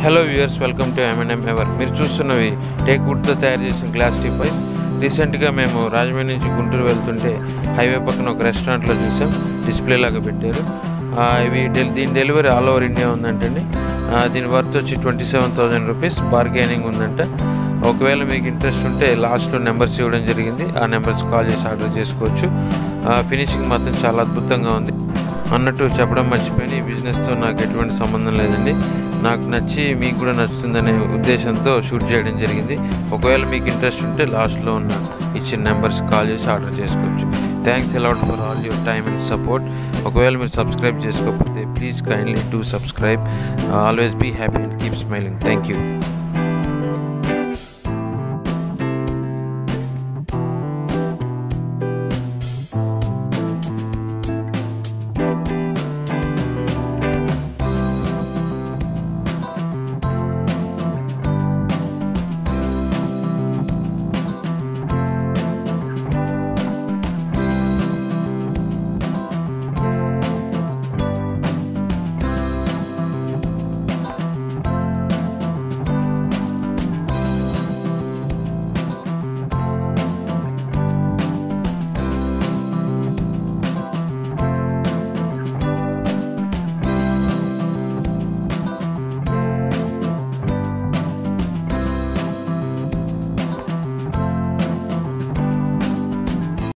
hello viewers welcome to MNM ever మీరు చూస్తున్నవి take వుడ్తో తయారు చేసిన గ్లాస్ టీపైస్ రీసెంట్గా మేము రాజమండ్రి నుంచి గుంటూరు వెళ్తుంటే హైవే పక్కన ఒక రెస్టారెంట్లో చూసాం డిస్ప్లే లాగా పెట్టారు ఆ, ఇవి డెల్ దీని డెలివరీ ఆల్ ఓవర్ ఇండియా ఉందంటండి ఆ, దీని వర్త్ వచ్చి twenty seven thousand rupees bargaining ఉందంట ఒకవేళ మీకు ఇంట్రెస్ట్ ఉంటే లాస్ట్లో నెంబర్స్ ఇవ్వడం జరిగింది ఆ నెంబర్స్ కాల్ చేసి ఆర్డర్ చేసుకోవచ్చు ఫినిషింగ్ మాత్రం చాలా అద్భుతంగా ఉంది అన్నట్టు చెప్పడం మర్చిపోయి ఈ బిజినెస్తో నాకు ఎటువంటి సంబంధం లేదండి నాకు నచ్చి మీకు కూడా నచ్చుతుందనే ఉద్దేశంతో షూట్ చేయడం జరిగింది ఒకవేళ మీకు ఇంట్రెస్ట్ ఉంటే లాస్ట్లో ఉన్న ఇచ్చిన నెంబర్స్ కాల్ చేసి ఆర్డర్ చేసుకోవచ్చు thanks a lot for all your time and support ఒకవేళ మీరు సబ్స్క్రైబ్ చేసుకోకపోతే please kindly do subscribe always be happy and keep smiling thank you